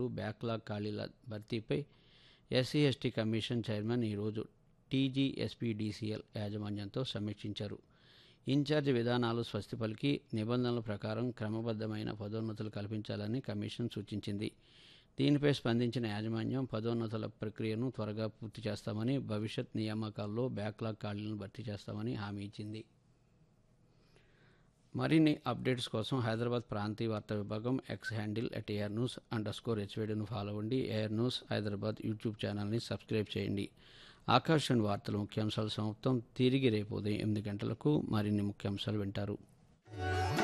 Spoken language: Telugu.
ఉద్యోగులు బ్యాక్లాగ్ ఖాళీల భర్తీపై ఎస్సీ ఎస్టీ కమిషన్ చైర్మన్ ఈరోజు టీజీఎస్పీడీసీఎల్ యాజమాన్యంతో సమీక్షించారు ఇన్ఛార్జ్ విధానాలు స్వస్తి పలికి నిబంధనల ప్రకారం క్రమబద్ధమైన పదోన్నతులు కల్పించాలని కమిషన్ సూచించింది దీనిపై స్పందించిన యాజమాన్యం పదోన్నతుల ప్రక్రియను త్వరగా పూర్తి చేస్తామని భవిష్యత్ నియామకాల్లో బ్యాక్లాగ్ ఖాళీలను భర్తీ చేస్తామని హామీ ఇచ్చింది మరిన్ని అప్డేట్స్ కోసం హైదరాబాద్ ప్రాంతీయ వార్తా విభాగం X handle at AR news underscore హెచ్వేడిను ఫాలో అవ్వండి ఏఆర్ న్యూస్ హైదరాబాద్ యూట్యూబ్ ఛానల్ని సబ్స్క్రైబ్ చేయండి ఆకాశవాణి వార్తల ముఖ్యాంశాలు సమాప్తం తిరిగి రేపు ఉదయం ఎనిమిది గంటలకు మరిన్ని ముఖ్యాంశాలు వింటారు